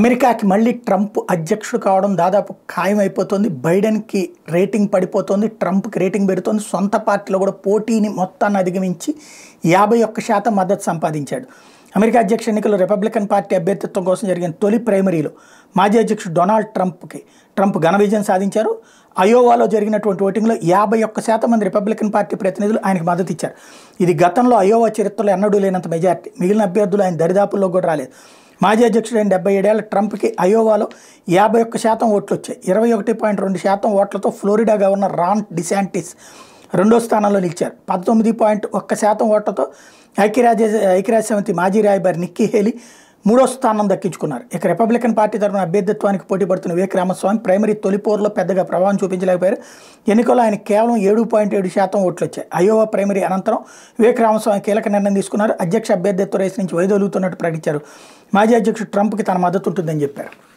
అమెరికాకి మళ్ళీ ట్రంప్ అధ్యక్షుడు కావడం దాదాపు ఖాయమైపోతుంది బైడెన్కి రేటింగ్ పడిపోతుంది ట్రంప్కి రేటింగ్ పెడుతుంది సొంత పార్టీలో కూడా పోటీని మొత్తాన్ని అధిగమించి యాభై ఒక్క శాతం మద్దతు సంపాదించాడు అమెరికా అధ్యక్ష ఎన్నికల్లో రిపబ్లికన్ పార్టీ అభ్యర్థిత్వం కోసం జరిగిన తొలి ప్రైమరీలో మాజీ అధ్యక్షుడు డొనాల్డ్ ట్రంప్కి ట్రంప్ ఘన విజయం సాధించారు అయోవాలో జరిగినటువంటి ఓటింగ్లో యాభై ఒక్క శాతం మంది రిపబ్లికన్ పార్టీ ప్రతినిధులు ఆయనకు మద్దతు ఇచ్చారు ఇది గతంలో అయోవా చరిత్రలో ఎన్నడూ లేనంత మెజార్టీ మిగిలిన అభ్యర్థులు ఆయన దరిదాపుల్లో కూడా రాలేదు మాజీ అధ్యక్షుడైన డెబ్బై ఏడేళ్ల ట్రంప్కి అయోవాలో యాభై ఒక్క శాతం ఓట్లు వచ్చాయి ఇరవై ఒకటి పాయింట్ రెండు శాతం ఓట్లతో ఫ్లోరిడా గవర్నర్ రాన్ డిశాంటిస్ రెండో స్థానంలో నిలిచారు పంతొమ్మిది పాయింట్ ఒక్క శాతం ఓట్లతో ఐక్యరాజ్య ఐక్యరాజ్య సమితి మాజీ రాయబారి నిక్కీ హేలీ మూడో స్థానం దక్కించుకున్నారు ఇక రిపబ్లికన్ పార్టీ తరఫున అభ్యర్థిత్వానికి పోటీ పడుతున్న వివేక్ రామస్వామి ప్రైమరీ తొలి పోరులో పెద్దగా ప్రభావం చూపించలేకపోయారు ఎన్నికల్లో ఆయన కేవలం ఏడు పాయింట్ ఏడు శాతం ఓట్లు వచ్చాయి అయోవా ప్రైమరీ అనంతరం వివేక్ రామస్వామి కీలక నిర్ణయం తీసుకున్నారు అధ్యక్ష అభ్యర్థిత్వ రేసు నుంచి వైదొలుగుతున్నట్టు ప్రకటించారు మాజీ అధ్యక్షుడు ట్రంప్కి తన మద్దతు ఉంటుందని చెప్పారు